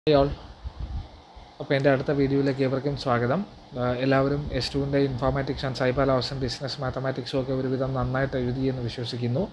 ഹേ all അപ്പോൾ എൻ്റെ അടുത്ത വീഡിയോയിലേക്ക് ഏവർക്കും സ്വാഗതം ആ, എല്ലാവരും എസ് ടുവിൻ്റെ ഇൻഫോർമാറ്റിക്സ് ആൻഡ് സൈബർ ലോസും ബിസിനസ് മാത്തമാറ്റിക്സും ഒക്കെ ഒരുവിധം നന്നായിട്ട് എഴുതിയെന്ന് വിശ്വസിക്കുന്നു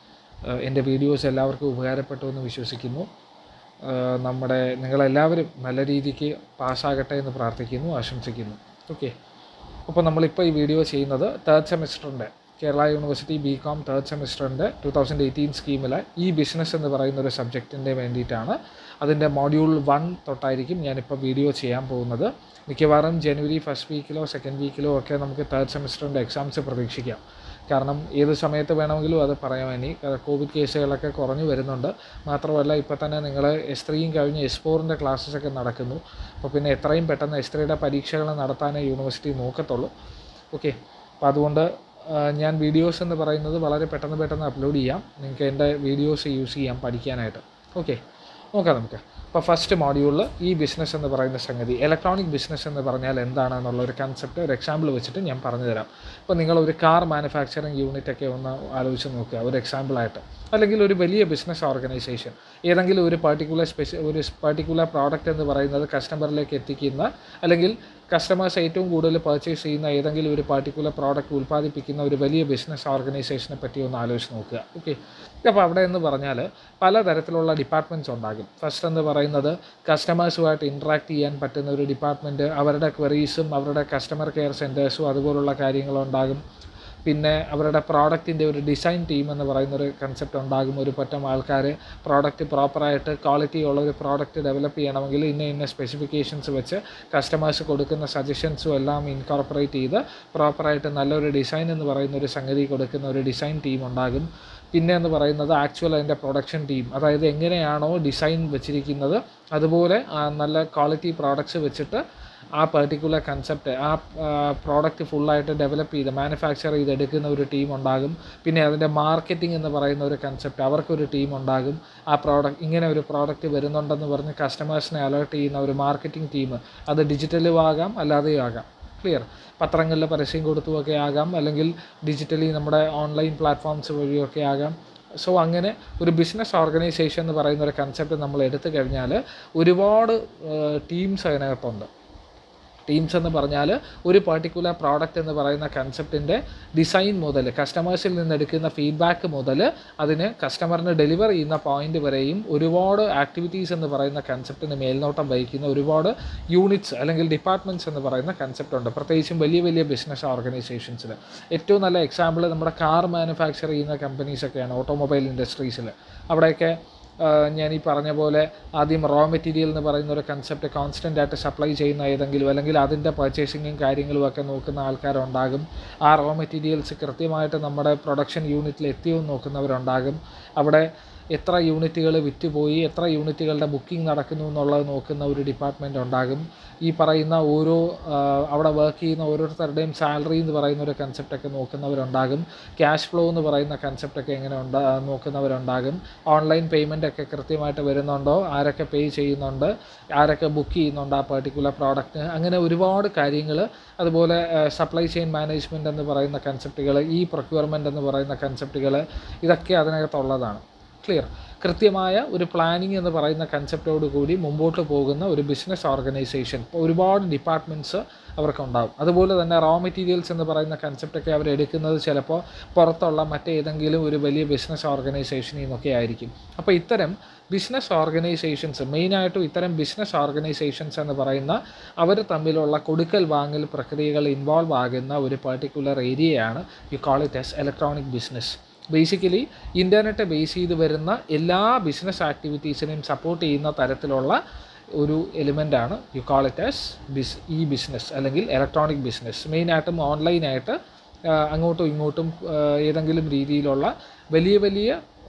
ആ, എൻ്റെ വീഡിയോസ് എല്ലാവർക്കും ഉപകാരപ്പെട്ടു എന്ന് വിശ്വസിക്കുന്നു ആ, നമ്മുടെ നിങ്ങളെല്ലാവരും നല്ല രീതിക്ക് പാസ്സാകട്ടെ എന്ന് പ്രാർത്ഥിക്കുന്നു ആശംസിക്കുന്നു ഓക്കെ അപ്പോൾ നമ്മളിപ്പോൾ ഈ വീഡിയോ ചെയ്യുന്നത് തേർഡ് സെമിസ്റ്ററിൻ്റെ Kerala university B com third സെമിസ്റ്ററിൻ്റെ ടു തൗസൻഡ് എയ്റ്റീൻ സ്കീമിലെ ഈ ബിസിനസ് എന്ന് പറയുന്ന ഒരു സബ്ജക്റ്റിൻ്റെ വേണ്ടിയിട്ടാണ് അതിൻ്റെ മോഡ്യൂൾ വൺ തൊട്ടായിരിക്കും ഞാനിപ്പോൾ വീഡിയോ ചെയ്യാൻ പോകുന്നത് മിക്കവാറും ജനുവരി ഫസ്റ്റ് വീക്കിലോ സെക്കൻഡ് വീക്കിലോ ഒക്കെ നമുക്ക് തേർഡ് സെമിസ്റ്ററിൻ്റെ എക്സാംസ് പ്രതീക്ഷിക്കാം കാരണം ഏത് സമയത്ത് വേണമെങ്കിലും അത് പറയാൻ വേണ്ടി കോവിഡ് കേസുകളൊക്കെ കുറഞ്ഞു വരുന്നുണ്ട് മാത്രമല്ല ഇപ്പോൾ തന്നെ നിങ്ങൾ എസ് ത്രീയും കഴിഞ്ഞ് എസ് ഫോറിൻ്റെ ക്ലാസ്സസ് ഒക്കെ നടക്കുന്നു അപ്പോൾ പിന്നെ എത്രയും പെട്ടെന്ന് എസ് ത്രീയുടെ പരീക്ഷകൾ നടത്താനേ യൂണിവേഴ്സിറ്റി നോക്കത്തുള്ളൂ ഓക്കെ അപ്പോൾ അതുകൊണ്ട് ആ, ഞാൻ വീഡിയോസ് എന്ന് പറയുന്നത് വളരെ പെട്ടെന്ന് പെട്ടെന്ന് അപ്ലോഡ് ചെയ്യാം നിങ്ങൾക്ക് എൻ്റെ വീഡിയോസ് യൂസ് ചെയ്യാം പഠിക്കാനായിട്ട് ഓക്കെ നോക്കാം നമുക്ക് അപ്പോൾ ഫസ്റ്റ് മോഡ്യൂളിൽ ഈ ബിസിനസ് എന്ന് പറയുന്ന സംഗതി ഇലക്ട്രോണിക് ബിസിനസ് എന്ന് പറഞ്ഞാൽ എന്താണ് എന്നുള്ള ഒരു കൺസെപ്റ്റ് ഒരു എക്സാമ്പിൾ വെച്ചിട്ട് ഞാൻ പറഞ്ഞു തരാം ഇപ്പോൾ നിങ്ങൾ ഒരു കാർ മാനുഫാക്ചറിങ് യൂണിറ്റ് ഒക്കെ ഒന്ന് ആലോചിച്ച് നോക്കുക ഒരു എക്സാമ്പിളായിട്ട് അല്ലെങ്കിൽ ഒരു വലിയ ബിസിനസ് ഓർഗനൈസേഷൻ ഏതെങ്കിലും ഒരു പർട്ടിക്കുലർ സ്പെസി ഒരു പർട്ടിക്കുലർ പ്രോഡക്റ്റ് എന്ന് പറയുന്നത് കസ്റ്റമറിലേക്ക് എത്തിക്കുന്ന അല്ലെങ്കിൽ കസ്റ്റമേഴ്സ് ഏറ്റവും കൂടുതൽ പർച്ചേസ് ചെയ്യുന്ന ഏതെങ്കിലും ഒരു പർട്ടിക്കുലർ പ്രോഡക്റ്റ് ഉൽപ്പാദിപ്പിക്കുന്ന ഒരു വലിയ ബിസിനസ് ഓർഗനൈസേഷനെ പറ്റി ഒന്ന് ആലോചിച്ച് നോക്കുക ഓക്കെ അപ്പോൾ അവിടെ എന്ന് പറഞ്ഞാൽ പലതരത്തിലുള്ള ഡിപ്പാർട്ട്മെൻറ്റ്സ് ഉണ്ടാകും ഫസ്റ്റ് എന്ന് പറയുന്നത് കസ്റ്റമേഴ്സുമായിട്ട് ഇൻട്രാക്ട് ചെയ്യാൻ പറ്റുന്ന ഒരു ഡിപ്പാർട്ട്മെൻറ്റ് അവരുടെ ക്വറീസും അവരുടെ കസ്റ്റമർ കെയർ സെൻറ്റേഴ്സും അതുപോലുള്ള കാര്യങ്ങളുണ്ടാകും പിന്നെ അവരുടെ പ്രോഡക്റ്റിൻ്റെ ഒരു ഡിസൈൻ ടീം എന്ന് പറയുന്ന ഒരു കൺസെപ്റ്റ് ഉണ്ടാകും ഒരു പറ്റം ആൾക്കാർ പ്രോഡക്റ്റ് പ്രോപ്പറായിട്ട് ക്വാളിറ്റി ഉള്ള ഒരു പ്രോഡക്റ്റ് ഡെവലപ്പ് ചെയ്യണമെങ്കിൽ ഇന്ന ഇന്ന സ്പെസിഫിക്കേഷൻസ് വെച്ച് കസ്റ്റമേഴ്സ് കൊടുക്കുന്ന സജഷൻസും എല്ലാം ഇൻകോർപ്പറേറ്റ് ചെയ്ത് പ്രോപ്പറായിട്ട് നല്ലൊരു ഡിസൈൻ എന്ന് പറയുന്ന ഒരു സംഗതി കൊടുക്കുന്ന ഒരു ഡിസൈൻ ടീം ഉണ്ടാകും പിന്നെ എന്ന് പറയുന്നത് ആക്ച്വൽ അതിൻ്റെ പ്രൊഡക്ഷൻ ടീം അതായത് എങ്ങനെയാണോ ഡിസൈൻ വെച്ചിരിക്കുന്നത് അതുപോലെ ആ നല്ല ക്വാളിറ്റി പ്രോഡക്ട്സ് വെച്ചിട്ട് ആ പെർട്ടിക്കുലർ കൺസെപ്റ്റ് ആ പ്രോഡക്റ്റ് ഫുള്ളായിട്ട് ഡെവലപ്പ് ചെയ്ത് മാനുഫാക്ചർ ചെയ്തെടുക്കുന്ന ഒരു ടീം ഉണ്ടാകും പിന്നെ അതിൻ്റെ മാർക്കറ്റിംഗ് എന്ന് പറയുന്ന ഒരു കൺസെപ്റ്റ് അവർക്കൊരു ടീം ഉണ്ടാകും ആ പ്രോഡക്റ്റ് ഇങ്ങനെ ഒരു പ്രോഡക്റ്റ് വരുന്നുണ്ടെന്ന് പറഞ്ഞ് കസ്റ്റമേഴ്സിനെ അലേർട്ട് ചെയ്യുന്ന ഒരു മാർക്കറ്റിംഗ് ടീം അത് ഡിജിറ്റലും ആകാം അല്ലാതെയും ആകാം ക്ലിയർ പത്രങ്ങളിൽ പരസ്യം കൊടുത്തുമൊക്കെ ആകാം അല്ലെങ്കിൽ ഡിജിറ്റലി നമ്മുടെ ഓൺലൈൻ പ്ലാറ്റ്ഫോംസ് വഴിയൊക്കെ ആകാം സോ അങ്ങനെ ഒരു ബിസിനസ് ഓർഗനൈസേഷൻ എന്ന് പറയുന്ന ഒരു കൺസെപ്റ്റ് നമ്മൾ എടുത്തു കഴിഞ്ഞാൽ ഒരുപാട് ടീംസ് അതിനകത്തുണ്ട് ടീംസ് എന്ന് പറഞ്ഞാൽ ഒരു പർട്ടിക്കുലർ പ്രോഡക്റ്റ് എന്ന് പറയുന്ന കൺസെപ്റ്റിൻ്റെ ഡിസൈൻ മുതൽ കസ്റ്റമേഴ്സിൽ നിന്ന് എടുക്കുന്ന ഫീഡ്ബാക്ക് മുതൽ അതിന് കസ്റ്റമറിന് ഡെലിവർ ചെയ്യുന്ന പോയിന്റ് വരെയും ഒരുപാട് ആക്ടിവിറ്റീസ് എന്ന് പറയുന്ന കൺസെപ്റ്റിന് മേൽനോട്ടം വഹിക്കുന്ന ഒരുപാട് യൂണിറ്റ്സ് അല്ലെങ്കിൽ ഡിപ്പാർട്ട്മെൻറ്റ്സ് എന്ന് പറയുന്ന കൺസെപ്റ്റ് ഉണ്ട് പ്രത്യേകിച്ചും വലിയ വലിയ ബിസിനസ് ഓർഗനൈസേഷൻസിൽ ഏറ്റവും നല്ല എക്സാമ്പിൾ നമ്മുടെ കാർ മാനുഫാക്ചർ ചെയ്യുന്ന കമ്പനീസൊക്കെയാണ് ഓട്ടോമൊബൈൽ ഇൻഡസ്ട്രീസിൽ അവിടെയൊക്കെ ആഹ് ഞാൻ ഈ പറഞ്ഞ പോലെ ആദ്യം റോ മെറ്റീരിയൽ എന്ന് പറയുന്ന ഒരു കൺസെപ്റ്റ് കോൺസ്റ്റൻ്റ് ആയിട്ട് സപ്ലൈ ചെയ്യുന്ന ഏതെങ്കിലും അല്ലെങ്കിൽ അതിൻ്റെ പർച്ചേസിങ്ങും കാര്യങ്ങളും ഒക്കെ നോക്കുന്ന ആൾക്കാരുണ്ടാകും ആ റോ മെറ്റീരിയൽസ് കൃത്യമായിട്ട് നമ്മുടെ പ്രൊഡക്ഷൻ യൂണിറ്റിൽ എത്തിയോ എന്ന് നോക്കുന്നവരുണ്ടാകും അവിടെ എത്ര യൂണിറ്റുകൾ വിറ്റുപോയി എത്ര യൂണിറ്റുകളുടെ ബുക്കിംഗ് നടക്കുന്നു എന്നുള്ളത് നോക്കുന്ന ഒരു ഡിപ്പാർട്ട്മെൻറ്റ് ഉണ്ടാകും ഈ പറയുന്ന ഓരോ ആഹ് അവിടെ വർക്ക് ചെയ്യുന്ന ഓരോരുത്തരുടെയും സാലറി എന്ന് പറയുന്ന ഒരു കൺസെപ്റ്റൊക്കെ നോക്കുന്നവരുണ്ടാകും ക്യാഷ് ഫ്ലോ എന്ന് പറയുന്ന കൺസെപ്റ്റൊക്കെ എങ്ങനെ ഉണ്ടാ നോക്കുന്നവരുണ്ടാകും ഓൺലൈൻ പേയ്മെൻ്റ് ഒക്കെ കൃത്യമായിട്ട് വരുന്നുണ്ടോ ആരൊക്കെ പേ ചെയ്യുന്നുണ്ട് ആരൊക്കെ ബുക്ക് ചെയ്യുന്നുണ്ട് ആ പെർട്ടിക്കുലർ പ്രോഡക്റ്റ് അങ്ങനെ ഒരുപാട് കാര്യങ്ങൾ അതുപോലെ സപ്ലൈ ചെയിൻ മാനേജ്മെൻറ്റ് എന്ന് പറയുന്ന കൺസെപ്റ്റുകൾ ഈ പ്രൊക്യൂർമെൻ്റ് എന്ന് പറയുന്ന കൺസെപ്റ്റുകൾ ഇതൊക്കെ അതിനകത്തുള്ളതാണ് ക്ലിയർ കൃത്യമായ ഒരു പ്ലാനിങ് എന്ന് പറയുന്ന കൺസെപ്റ്റോട് കൂടി മുമ്പോട്ട് പോകുന്ന ഒരു ബിസിനസ് ഓർഗനൈസേഷൻ ഒരുപാട് ഡിപ്പാർട്ട്മെൻറ്റ്സ് അവർക്കുണ്ടാകും അതുപോലെ തന്നെ റോ മെറ്റീരിയൽസ് എന്ന് പറയുന്ന കൺസെപ്റ്റൊക്കെ അവർ എടുക്കുന്നത് ചിലപ്പോൾ പുറത്തുള്ള മറ്റേതെങ്കിലും ഒരു വലിയ ബിസിനസ് ഓർഗനൈസേഷനിൽ നിന്നൊക്കെ ആയിരിക്കും അപ്പോൾ ഇത്തരം ബിസിനസ് ഓർഗനൈസേഷൻസ് മെയിനായിട്ടും ഇത്തരം ബിസിനസ് ഓർഗനൈസേഷൻസ് എന്ന് പറയുന്ന അവർ തമ്മിലുള്ള കൊടുക്കൽ വാങ്ങൽ പ്രക്രിയകൾ ഇൻവോൾവ് ആകുന്ന ഒരു പർട്ടിക്കുലർ ഏരിയയാണ് you call it as electronic business basically internet base ചെയ്ത് വരുന്ന എല്ലാ ബിസിനസ് ആക്ടിവിറ്റീസിനെയും സപ്പോർട്ട് ചെയ്യുന്ന തരത്തിലുള്ള ഒരു എലിമെൻ്റാണ് you call it as biz e business അല്ലെങ്കിൽ ഇലക്ട്രോണിക് ബിസിനസ് മെയിനായിട്ടും ഓൺലൈനായിട്ട് അങ്ങോട്ടും ഇങ്ങോട്ടും ആ, ഏതെങ്കിലും രീതിയിലുള്ള വലിയ വലിയ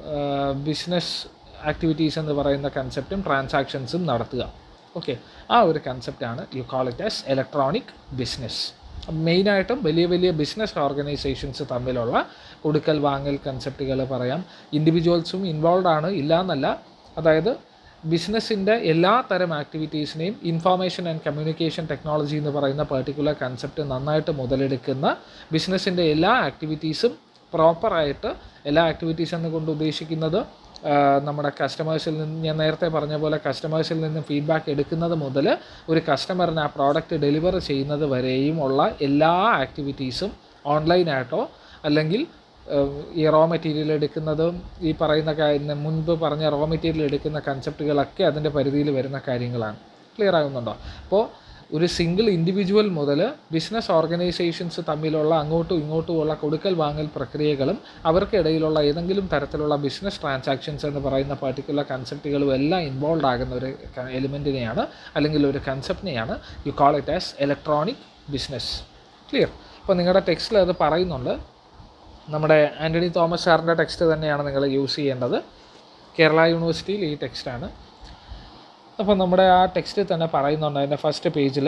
ബിസിനസ് ആക്ടിവിറ്റീസ് എന്ന് പറയുന്ന കൺസെപ്റ്റും ട്രാൻസാക്ഷൻസും നടത്തുക ഓക്കെ ആ ഒരു കൺസെപ്റ്റാണ് you call it as electronic business മെയിനായിട്ടും വലിയ വലിയ ബിസിനസ് ഓർഗനൈസേഷൻസ് തമ്മിലുള്ള കൊടുക്കൽ വാങ്ങൽ കൺസെപ്റ്റുകൾ പറയാം ഇൻഡിവിജ്വൽസും ഇൻവോൾവ് ആണ് ഇല്ല എന്നല്ല അതായത് ബിസിനസ്സിൻ്റെ എല്ലാ തരം ആക്ടിവിറ്റീസിനെയും ഇൻഫോർമേഷൻ ആൻഡ് കമ്മ്യൂണിക്കേഷൻ ടെക്നോളജി എന്ന് പറയുന്ന പെർട്ടിക്കുലർ കൺസെപ്റ്റ് നന്നായിട്ട് മുതലെടുക്കുന്ന ബിസിനസ്സിൻ്റെ എല്ലാ ആക്ടിവിറ്റീസും പ്രോപ്പറായിട്ട് എല്ലാ ആക്ടിവിറ്റീസ് എന്നുകൊണ്ട് ഉദ്ദേശിക്കുന്നത് നമ്മുടെ കസ്റ്റമേഴ്സിൽ നിന്ന് ഞാൻ നേരത്തെ പറഞ്ഞ പോലെ കസ്റ്റമേഴ്സിൽ നിന്ന് ഫീഡ്ബാക്ക് എടുക്കുന്നത് മുതൽ ഒരു കസ്റ്റമറിന് ആ പ്രോഡക്റ്റ് ഡെലിവർ ചെയ്യുന്നത് വരെയും ഉള്ള എല്ലാ ആക്ടിവിറ്റീസും ഓൺലൈനായിട്ടോ അല്ലെങ്കിൽ ഏഹ്, ഈ റോ മെറ്റീരിയൽ എടുക്കുന്നതും ഈ പറയുന്ന കാര്യം മുൻപ് പറഞ്ഞ റോ മെറ്റീരിയൽ എടുക്കുന്ന കൺസെപ്റ്റുകളൊക്കെ അതിൻ്റെ പരിധിയിൽ വരുന്ന കാര്യങ്ങളാണ് ക്ലിയർ ആകുന്നുണ്ടോ അപ്പോൾ ഒരു സിംഗിൾ ഇൻഡിവിജ്വൽ മുതൽ ബിസിനസ് ഓർഗനൈസേഷൻസ് തമ്മിലുള്ള അങ്ങോട്ടും ഇങ്ങോട്ടുമുള്ള കൊടുക്കൽ വാങ്ങൽ പ്രക്രിയകളും അവർക്കിടയിലുള്ള ഏതെങ്കിലും തരത്തിലുള്ള ബിസിനസ് ട്രാൻസാക്ഷൻസ് എന്ന് പറയുന്ന പർട്ടിക്കുലർ കൺസെപ്റ്റുകളും എല്ലാം ഇൻവോൾവ് ആകുന്ന ഒരു എലിമെൻറ്റിനെയാണ് അല്ലെങ്കിൽ ഒരു കൺസെപ്റ്റിനെയാണ് you call it as electronic business clear അപ്പോൾ നിങ്ങളുടെ ടെക്സ്റ്റിൽ അത് പറയുന്നുണ്ട് നമ്മുടെ ആൻ്റണി തോമസ് സാറിൻ്റെ ടെക്സ്റ്റ് തന്നെയാണ് നിങ്ങൾ യൂസ് ചെയ്യേണ്ടത് കേരള യൂണിവേഴ്സിറ്റിയിൽ ഈ ടെക്സ്റ്റാണ് അപ്പോൾ നമ്മുടെ ആ ടെക്സ്റ്റിൽ തന്നെ പറയുന്നുണ്ട് അതിൻ്റെ ഫസ്റ്റ് പേജിൽ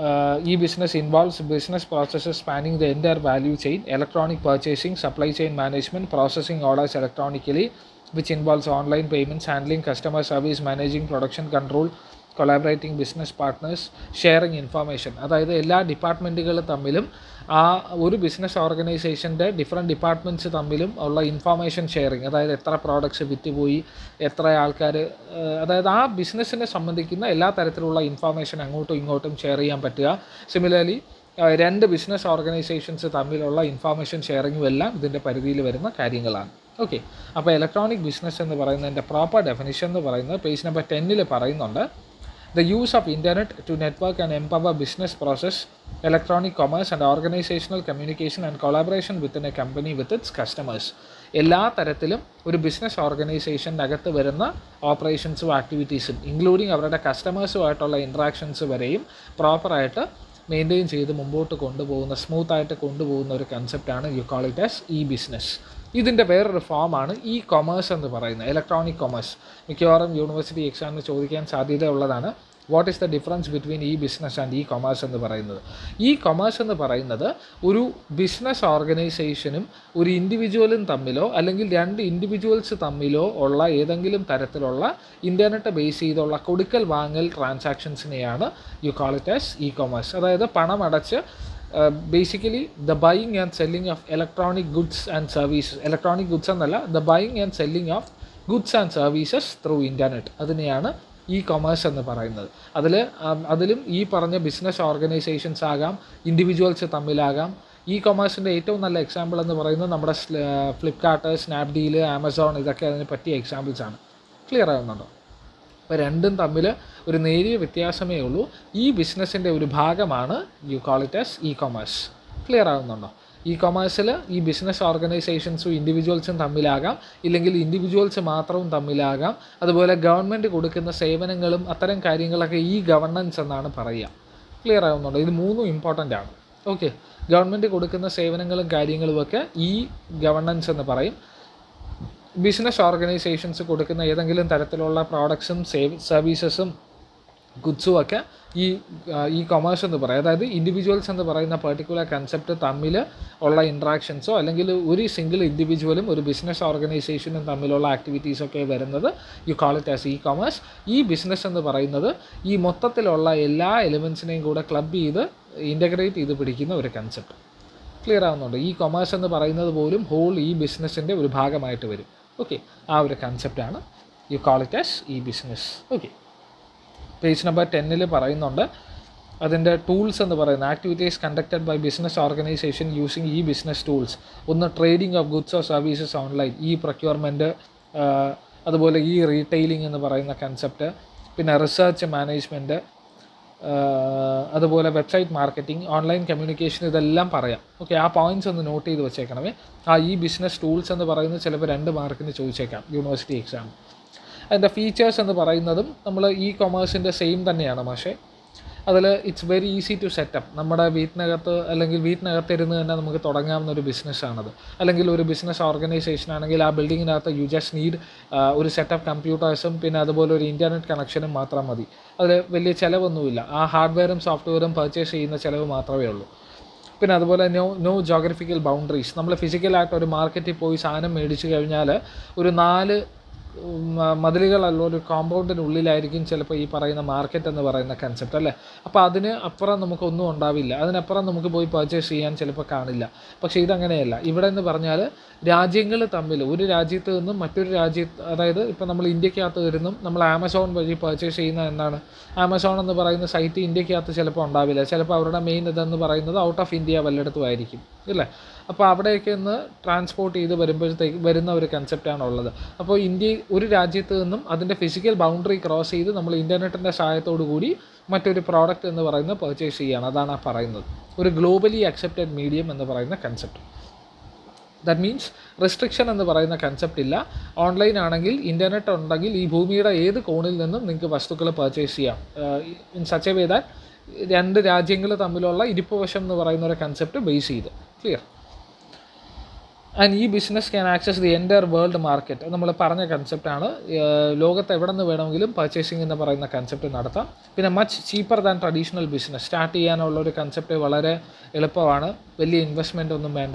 e business involves business processes spanning the entire value chain electronic purchasing supply chain management processing orders electronically which involves online payments handling customer service managing production control collaborating business partners sharing information അതായത് എല്ലാ ഡിപ്പാർട്ട്മെൻറ്റുകൾ തമ്മിലും ആ ഒരു business ഓർഗനൈസേഷൻ്റെ different departments തമ്മിലും ഉള്ള information sharing അതായത് എത്ര products വിറ്റുപോയി എത്ര ആൾക്കാർ അതായത് ആ ബിസിനസ്സിനെ സംബന്ധിക്കുന്ന എല്ലാ തരത്തിലുള്ള ഇൻഫർമേഷൻ അങ്ങോട്ടും ഇങ്ങോട്ടും ഷെയർ ചെയ്യാൻ പറ്റുക സിമിലർലി രണ്ട് ബിസിനസ് ഓർഗനൈസേഷൻസ് തമ്മിലുള്ള ഇൻഫർമേഷൻ ഷെയറിങ്ങും എല്ലാം ഇതിൻ്റെ പരിധിയിൽ വരുന്ന കാര്യങ്ങളാണ് ഓക്കെ അപ്പോൾ ഇലക്ട്രോണിക് ബിസിനസ് എന്ന് പറയുന്നതിൻ്റെ പ്രോപ്പർ ഡെഫിനിഷൻ എന്ന് പറയുന്നത് പേജ് നമ്പർ ടെന്നിൽ പറയുന്നുണ്ട് The use of internet to network and empower business process, electronic commerce and organizational communication and collaboration within a company with its customers. എല്ലാ തരത്തിലും ഒരു ബിസിനസ് ഓർഗനൈസേഷനകത്ത് വരുന്ന ഓപ്പറേഷൻസും ആക്ടിവിറ്റീസും ഇൻക്ലൂഡിങ് അവരുടെ കസ്റ്റമേഴ്സുമായിട്ടുള്ള ഇൻട്രാക്ഷൻസ് വരെയും പ്രോപ്പറായിട്ട് മെയിൻറ്റെയിൻ ചെയ്ത് മുമ്പോട്ട് കൊണ്ടുപോകുന്ന സ്മൂത്തായിട്ട് കൊണ്ടുപോകുന്ന ഒരു കൺസെപ്റ്റാണ് you call it as e business ഇതിൻ്റെ വേറൊരു ഫോമാണ് ഇ കൊമേഴ്സ് എന്ന് പറയുന്നത് ഇലക്ട്രോണിക് കൊമേഴ്സ് മിക്കവാറും യൂണിവേഴ്സിറ്റി എക്സാമിന് ചോദിക്കാൻ സാധ്യതയുള്ളതാണ് what is the difference between e business and e commerce എന്ന് പറയുന്നത് ഇ കൊമേഴ്സ് എന്ന് പറയുന്നത് ഒരു ബിസിനസ് ഓർഗനൈസേഷനും ഒരു ഇൻഡിവിജ്വലും തമ്മിലോ അല്ലെങ്കിൽ രണ്ട് ഇൻഡിവിജ്വൽസ് തമ്മിലോ ഉള്ള ഏതെങ്കിലും തരത്തിലുള്ള ഇൻ്റർനെറ്റ് ബേസ് ചെയ്തുള്ള കൊടുക്കൽ വാങ്ങൽ ട്രാൻസാക്ഷൻസിനെയാണ് you call it as e commerce അതായത് പണം അടച്ച് basically the buying and selling of electronic goods and services electronic goods എന്നല്ല the buying and selling of goods and services through internet അതിനെയാണ് ഇ കൊമേഴ്സ് എന്ന് പറയുന്നത് അതിൽ അതിലും ഈ പറഞ്ഞ ബിസിനസ് ഓർഗനൈസേഷൻസ് ആകാം ഇൻഡിവിജ്വൽസ് തമ്മിലാകാം ഇ കൊമേഴ്സിൻ്റെ ഏറ്റവും നല്ല എക്സാമ്പിൾ എന്ന് പറയുന്നത് നമ്മുടെ ഫ്ലിപ്കാർട്ട് സ്നാപ്ഡീൽ ആമസോൺ ഇതൊക്കെ അതിന് പറ്റിയ എക്സാമ്പിൾസ് ആണ് ക്ലിയർ ആകുന്നുണ്ടോ അപ്പോൾ രണ്ടും തമ്മിൽ ഒരു നേരിയ വ്യത്യാസമേ ഉള്ളൂ ഈ ബിസിനസ്സിൻ്റെ ഒരു ഭാഗമാണ് you call it as e commerce clear ആകുന്നുണ്ടോ ഇ കൊമേഴ്സിൽ ഈ ബിസിനസ് ഓർഗനൈസേഷൻസും ഇൻഡിവിജ്വൽസും തമ്മിലാകാം ഇല്ലെങ്കിൽ ഇൻഡിവിജ്വൽസ് മാത്രവും തമ്മിലാകാം അതുപോലെ ഗവൺമെൻറ് കൊടുക്കുന്ന സേവനങ്ങളും അത്തരം കാര്യങ്ങളൊക്കെ ഈ ഗവർണൻസ് എന്നാണ് പറയുക ക്ലിയർ ആകുന്നുണ്ടോ ഇത് മൂന്നും ഇമ്പോർട്ടൻ്റ് ആണ് ഓക്കെ ഗവൺമെൻറ് കൊടുക്കുന്ന സേവനങ്ങളും കാര്യങ്ങളുമൊക്കെ ഈ ഗവർണൻസ് എന്ന് പറയും ബിസിനസ് ഓർഗനൈസേഷൻസ് കൊടുക്കുന്ന ഏതെങ്കിലും തരത്തിലുള്ള പ്രോഡക്ട്സും സേവ് സർവീസസും ഗുഡ്സും ഒക്കെ ഈ ഈ കൊമേഴ്സ് എന്ന് പറയും അതായത് ഇൻഡിവിജ്വൽസ് എന്ന് പറയുന്ന പെർട്ടിക്കുലർ കൺസെപ്റ്റ് തമ്മിൽ ഉള്ള ഇൻട്രാക്ഷൻസോ അല്ലെങ്കിൽ ഒരു സിംഗിൾ ഇൻഡിവിജ്വലും ഒരു ബിസിനസ് ഓർഗനൈസേഷനും തമ്മിലുള്ള ആക്ടിവിറ്റീസൊക്കെ വരുന്നത് you call it as e commerce e business എന്ന് പറയുന്നത് ഈ മൊത്തത്തിലുള്ള എല്ലാ എലിമെൻസിനെയും കൂടെ ക്ലബ് ചെയ്ത് ഇൻ്റഗ്രേറ്റ് ചെയ്ത് പിടിക്കുന്ന ഒരു കൺസെപ്റ്റ് ക്ലിയർ ആവുന്നുണ്ട് ഈ കൊമേഴ്സ് എന്ന് പറയുന്നത് പോലും ഹോൾ ഈ ബിസിനസ്സിൻ്റെ ഒരു ഭാഗമായിട്ട് വരും ഓക്കെ ആ ഒരു കൺസെപ്റ്റാണ് you call it as e business okay page number ടെന്നിൽ പറയുന്നുണ്ട് അതിൻ്റെ ടൂൾസ് എന്ന് പറയുന്നത് activities conducted by business organisation using e business tools ഒന്ന് trading of goods or services online e procurement അതുപോലെ ഈ റീറ്റെയിലിംഗ് എന്ന് പറയുന്ന കൺസെപ്റ്റ് പിന്നെ റിസർച്ച് മാനേജ്മെൻറ്റ് അതുപോലെ വെബ്സൈറ്റ് മാർക്കറ്റിംഗ് ഓൺലൈൻ കമ്മ്യൂണിക്കേഷൻ ഇതെല്ലാം പറയാം ഓക്കെ ആ പോയിന്റ്സ് ഒന്ന് നോട്ട് ചെയ്ത് വെച്ചേക്കണമേ ആ ഈ ബിസിനസ് ടൂൾസ് എന്ന് പറയുന്നത് ചിലപ്പോൾ രണ്ട് മാർക്കിന് ചോദിച്ചേക്കാം യൂണിവേഴ്സിറ്റി എക്സാം അതിൻ്റെ ഫീച്ചേഴ്സ് എന്ന് പറയുന്നതും നമ്മൾ ഈ കൊമേഴ്സിൻ്റെ സെയിം തന്നെയാണ് പക്ഷേ അതിൽ it's very easy to set up നമ്മുടെ വീട്ടിനകത്ത് അല്ലെങ്കിൽ വീട്ടിനകത്തിരുന്ന് തന്നെ നമുക്ക് തുടങ്ങാവുന്ന ഒരു ബിസിനസ്സാണത് അല്ലെങ്കിൽ ഒരു ബിസിനസ് ഓർഗനൈസേഷൻ ആണെങ്കിൽ ആ ബിൽഡിങ്ങിനകത്ത് യു ജസ്റ്റ് നീഡ് ഒരു സെറ്റ് ഓഫ് കമ്പ്യൂട്ടേഴ്സും പിന്നെ അതുപോലെ ഒരു ഇൻ്റർനെറ്റ് കണക്ഷനും മാത്രം മതി അതിൽ വലിയ ചിലവൊന്നുമില്ല ആ ഹാർഡ്വെയറും സോഫ്റ്റ്വെയറും പർച്ചേസ് ചെയ്യുന്ന ചിലവ് മാത്രമേ ഉള്ളൂ പിന്നെ അതുപോലെ നോ നോ ജോഗ്രഫിക്കൽ ബൗണ്ടറീസ് നമ്മൾ ഫിസിക്കലായിട്ട് ഒരു മാർക്കറ്റിൽ പോയി സാധനം മേടിച്ചു കഴിഞ്ഞാൽ ഒരു നാല് മ- മതിലുകളല്ല ഒരു കോമ്പൗണ്ടിനുള്ളിലായിരിക്കും ചിലപ്പോൾ ഈ പറയുന്ന മാർക്കറ്റ് എന്ന് പറയുന്ന കൺസെപ്റ്റ് അല്ലേ അപ്പോൾ അതിന് അപ്പുറം നമുക്കൊന്നും ഉണ്ടാവില്ല അതിനപ്പുറം നമുക്ക് പോയി പർച്ചേസ് ചെയ്യാൻ ചിലപ്പോൾ കാണില്ല പക്ഷേ ഇതങ്ങനെയല്ല ഇവിടെ എന്ന് പറഞ്ഞാൽ രാജ്യങ്ങൾ തമ്മിൽ ഒരു രാജ്യത്ത് നിന്നും മറ്റൊരു രാജ്യത്ത് അതായത് ഇപ്പോൾ നമ്മൾ ഇന്ത്യക്കകത്ത് വരുന്നും നമ്മൾ ആമസോൺ വഴി പർച്ചേസ് ചെയ്യുന്ന എന്താണ് ആമസോൺ എന്ന് പറയുന്ന സൈറ്റ് ഇന്ത്യക്കകത്ത് ചിലപ്പോൾ ഉണ്ടാവില്ല ചിലപ്പോൾ അവരുടെ മെയിൻ ഇതെന്ന് പറയുന്നത് ഔട്ട് ഓഫ് ഇന്ത്യ വല്ലയിടത്തും ആയിരിക്കും ഇല്ലേ അപ്പോൾ അവിടേക്ക് നിന്ന് ട്രാൻസ്പോർട്ട് ചെയ്ത് വരുമ്പോഴത്തേക്ക് വരുന്ന ഒരു കൺസെപ്റ്റാണ് ഉള്ളത് അപ്പോൾ ഇന്ത്യ ഒരു രാജ്യത്ത് നിന്നും അതിൻ്റെ ഫിസിക്കൽ ബൗണ്ടറി ക്രോസ് ചെയ്ത് നമ്മൾ ഇൻ്റർനെറ്റിൻ്റെ സഹായത്തോടു കൂടി മറ്റൊരു പ്രോഡക്റ്റ് എന്ന് പറയുന്നത് പർച്ചേസ് ചെയ്യുകയാണ് അതാണ് ആ പറയുന്നത് ഒരു ഗ്ലോബലി അക്സെപ്റ്റഡ് മീഡിയം എന്ന് പറയുന്ന കൺസെപ്റ്റ് ദാറ്റ് മീൻസ് റെസ്ട്രിക്ഷൻ എന്ന് പറയുന്ന കൺസെപ്റ്റ് ഇല്ല ഓൺലൈൻ ആണെങ്കിൽ ഇൻ്റർനെറ്റ് ഉണ്ടെങ്കിൽ ഈ ഭൂമിയുടെ ഏത് കോണിൽ നിന്നും നിങ്ങൾക്ക് വസ്തുക്കൾ പർച്ചേസ് ചെയ്യാം in such a way that രണ്ട് രാജ്യങ്ങൾ തമ്മിലുള്ള ഇരിപ്പ് വശം എന്ന് പറയുന്ന ഒരു കൺസെപ്റ്റ് ബേസ് ചെയ്ത് clear and e business can access the entire world market നമ്മൾ പറഞ്ഞ കൺസെപ്റ്റാണ് ലോകത്ത് എവിടെ നിന്ന് വേണമെങ്കിലും പർച്ചേസിംഗ് എന്ന് പറയുന്ന കൺസെപ്റ്റ് നടത്താം പിന്നെ much cheaper than traditional business start ചെയ്യാനുള്ള ഒരു കൺസെപ്റ്റ് വളരെ എളുപ്പമാണ് വലിയ ഇൻവെസ്റ്റ്മെൻ്റ് ഒന്നും വേണ്ട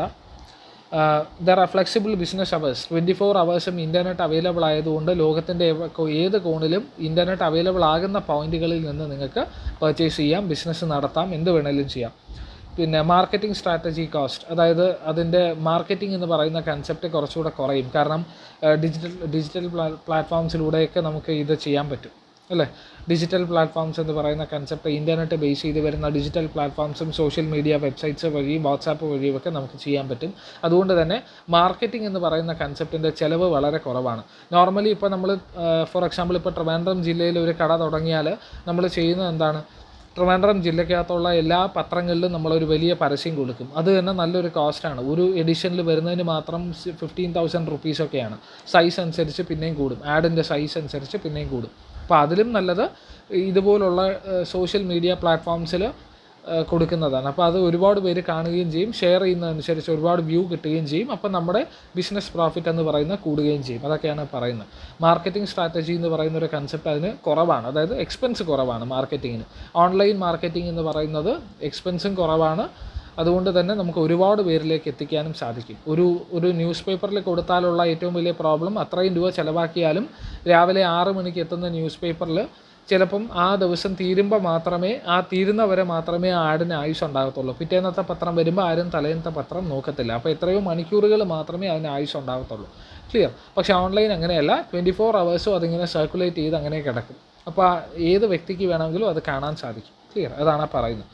there are flexible business hours twenty four അവേഴ്സും ഇൻ്റർനെറ്റ് അവൈലബിൾ ആയതുകൊണ്ട് ലോകത്തിൻ്റെ ഏത് കോണിലും ഇൻ്റർനെറ്റ് അവൈലബിൾ ആകുന്ന പോയിന്റുകളിൽ നിന്ന് നിങ്ങൾക്ക് പർച്ചേസ് ചെയ്യാം ബിസിനസ് നടത്താം എന്ത് വേണമെങ്കിലും ചെയ്യാം പിന്നെ മാർക്കറ്റിംഗ് സ്ട്രാറ്റജി കോസ്റ്റ് അതായത് അതിൻ്റെ മാർക്കറ്റിംഗ് എന്ന് പറയുന്ന കൺസെപ്റ്റ് കുറച്ചുകൂടെ കുറയും കാരണം ഡിജിറ്റൽ ഡിജിറ്റൽ പ്ലാറ്റ്ഫോംസിലൂടെയൊക്കെ നമുക്ക് ഇത് ചെയ്യാൻ പറ്റും അല്ലേ ഡിജിറ്റൽ പ്ലാറ്റ്ഫോംസ് എന്ന് പറയുന്ന കൺസെപ്റ്റ് ഇൻ്റർനെറ്റ് ബേസ് ചെയ്ത് വരുന്ന ഡിജിറ്റൽ പ്ലാറ്റ്ഫോംസും സോഷ്യൽ മീഡിയ വെബ്സൈറ്റ്സ് വഴി വാട്സാപ്പ് വഴിയുമൊക്കെ നമുക്ക് ചെയ്യാൻ പറ്റും അതുകൊണ്ട് തന്നെ മാർക്കറ്റിംഗ് എന്ന് പറയുന്ന കൺസെപ്റ്റിൻ്റെ ചിലവ് വളരെ കുറവാണ് നോർമലി ഇപ്പോൾ നമ്മൾ ഫോർ എക്സാമ്പിൾ ഇപ്പോൾ ട്രിവാൻഡ്രം ജില്ലയിൽ ഒരു കട തുടങ്ങിയാൽ നമ്മൾ ചെയ്യുന്നത് എന്താണ് ട്രിവാൻഡ്രം ജില്ലയ്ക്കകത്തുള്ള എല്ലാ പത്രങ്ങളിലും നമ്മളൊരു വലിയ പരസ്യം കൊടുക്കും അത് തന്നെ നല്ലൊരു കോസ്റ്റാണ് ഒരു എഡിഷനിൽ വരുന്നതിന് മാത്രം ഫിഫ്റ്റീൻ തൗസൻഡ് റുപ്പീസൊക്കെയാണ് സൈസ് അനുസരിച്ച് പിന്നെയും കൂടും ആഡിൻ്റെ സൈസ് അനുസരിച്ച് പിന്നെയും കൂടും അപ്പോൾ അതിലും നല്ലത് ഇതുപോലുള്ള സോഷ്യൽ മീഡിയ പ്ലാറ്റ്ഫോംസിൽ കൊടുക്കുന്നതാണ് അപ്പോൾ അത് ഒരുപാട് പേര് കാണുകയും ചെയ്യും ഷെയർ ചെയ്യുന്നതനുസരിച്ച് ഒരുപാട് വ്യൂ കിട്ടുകയും ചെയ്യും അപ്പോൾ നമ്മുടെ ബിസിനസ് പ്രോഫിറ്റ് എന്ന് പറയുന്ന കൂടുകയും ചെയ്യും അതൊക്കെയാണ് പറയുന്നത് മാർക്കറ്റിംഗ് സ്ട്രാറ്റജി എന്ന് പറയുന്ന ഒരു കൺസെപ്റ്റ് അതിന് കുറവാണ് അതായത് എക്സ്പെൻസ് കുറവാണ് മാർക്കറ്റിങ്ങിന് ഓൺലൈൻ മാർക്കറ്റിംഗ് എന്ന് പറയുന്നത് എക്സ്പെൻസും കുറവാണ് അതുകൊണ്ട് തന്നെ നമുക്ക് ഒരുപാട് പേരിലേക്ക് എത്തിക്കാനും സാധിക്കും ഒരു ഒരു ന്യൂസ് പേപ്പറിൽ കൊടുത്താലുള്ള ഏറ്റവും വലിയ പ്രോബ്ലം അത്രയും രൂപ ചിലവാക്കിയാലും രാവിലെ ആറ് മണിക്ക് എത്തുന്ന ന്യൂസ് പേപ്പറിൽ ചിലപ്പം ആ ദിവസം തീരുമ്പോൾ മാത്രമേ ആ തീരുന്നവരെ മാത്രമേ ആ ആടിന് ആയുസ് ഉണ്ടാകത്തുള്ളൂ പിറ്റേന്നത്തെ പത്രം വരുമ്പോൾ ആരും തലേന്നത്തെ പത്രം നോക്കത്തില്ല അപ്പോൾ എത്രയോ മണിക്കൂറുകൾ മാത്രമേ അതിന് ആയുസ് ഉണ്ടാകത്തുള്ളൂ ക്ലിയർ പക്ഷേ ഓൺലൈൻ അങ്ങനെയല്ല ട്വൻറ്റി ഫോർ അവേഴ്സും അതിങ്ങനെ സർക്കുലേറ്റ് ചെയ്ത് അങ്ങനെ കിടക്കും അപ്പോൾ ആ ഏത് വ്യക്തിക്ക് വേണമെങ്കിലും അത് കാണാൻ സാധിക്കും ക്ലിയർ അതാണ് ആ പറയുന്നത്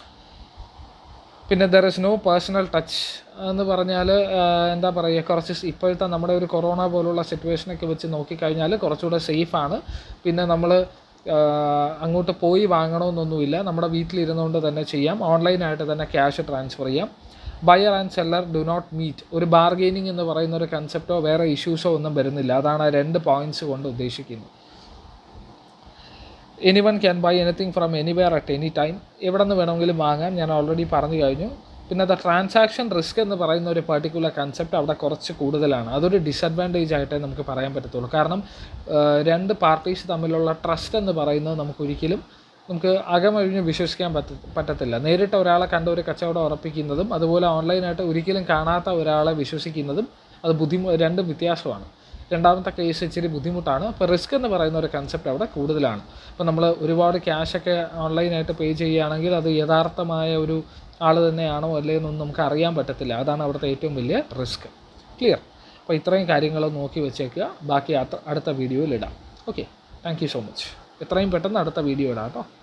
പിന്നെ there is no personal touch എന്ന് പറഞ്ഞാൽ എന്താ പറയുക കുറച്ച് സ് ഇപ്പോഴത്തെ നമ്മുടെ ഒരു കൊറോണ പോലുള്ള സിറ്റുവേഷനൊക്കെ വെച്ച് നോക്കിക്കഴിഞ്ഞാൽ കുറച്ചുകൂടെ സേഫാണ് പിന്നെ നമ്മൾ അങ്ങോട്ട് പോയി വാങ്ങണമെന്നൊന്നുമില്ല നമ്മുടെ വീട്ടിലിരുന്നുകൊണ്ട് തന്നെ ചെയ്യാം ഓൺലൈനായിട്ട് തന്നെ ക്യാഷ് ട്രാൻസ്ഫർ ചെയ്യാം buyer and seller do not meet ഒരു ബാർഗെയിനിങ് എന്ന് പറയുന്ന ഒരു കൺസെപ്റ്റോ വേറെ ഇഷ്യൂസോ ഒന്നും വരുന്നില്ല അതാണ് ആ രണ്ട് പോയിന്റ്സ് കൊണ്ട് ഉദ്ദേശിക്കുന്നത് anyone can buy anything from anywhere at any time എവിടെ നിന്ന് വേണമെങ്കിലും വാങ്ങാം ഞാൻ ഓൾറെഡി പറഞ്ഞു കഴിഞ്ഞു പിന്നെ ദ ട്രാൻസാക്ഷൻ റിസ്ക് എന്ന് പറയുന്ന ഒരു പർട്ടിക്കുലർ കൺസെപ്റ്റ് അവിടെ കുറച്ച് കൂടുതലാണ് അതൊരു ഡിസഡ്വാൻറ്റേജ് ആയിട്ടേ നമുക്ക് പറയാൻ പറ്റത്തുള്ളൂ കാരണം ആ, രണ്ട് പാർട്ടീസ് തമ്മിലുള്ള ട്രസ്റ്റ് എന്ന് പറയുന്നത് നമുക്ക് ഒരിക്കലും നമുക്ക് അകമഴിഞ്ഞ് വിശ്വസിക്കാൻ പറ്റ പറ്റത്തില്ല നേരിട്ട് ഒരാളെ കണ്ട ഒരു കച്ചവടം ഉറപ്പിക്കുന്നതും അതുപോലെ ഓൺലൈനായിട്ട് ഒരിക്കലും കാണാത്ത ഒരാളെ വിശ്വസിക്കുന്നതും അത് ബുദ്ധിമു രണ്ടും വ്യത്യാസമാണ് രണ്ടാമത്തെ കേസ് ഇച്ചിരി ബുദ്ധിമുട്ടാണ് അപ്പോൾ റിസ്ക് എന്ന് പറയുന്ന ഒരു കൺസെപ്റ്റ് അവിടെ കൂടുതലാണ് അപ്പോൾ നമ്മൾ ഒരുപാട് ക്യാഷൊക്കെ ഓൺലൈനായിട്ട് പേ ചെയ്യുകയാണെങ്കിൽ അത് യഥാർത്ഥമായ ഒരു ആൾ തന്നെയാണോ അല്ലേ എന്നൊന്നും നമുക്ക് അറിയാൻ പറ്റത്തില്ല അതാണ് അവിടുത്തെ ഏറ്റവും വലിയ റിസ്ക് ക്ലിയർ അപ്പോൾ ഇത്രയും കാര്യങ്ങൾ നോക്കി വെച്ചേക്കുക ബാക്കി അടുത്ത അടുത്ത വീഡിയോയിൽ ഇടാം okay thank you so much എത്രയും പെട്ടെന്ന് അടുത്ത വീഡിയോ ഇടാം കേട്ടോ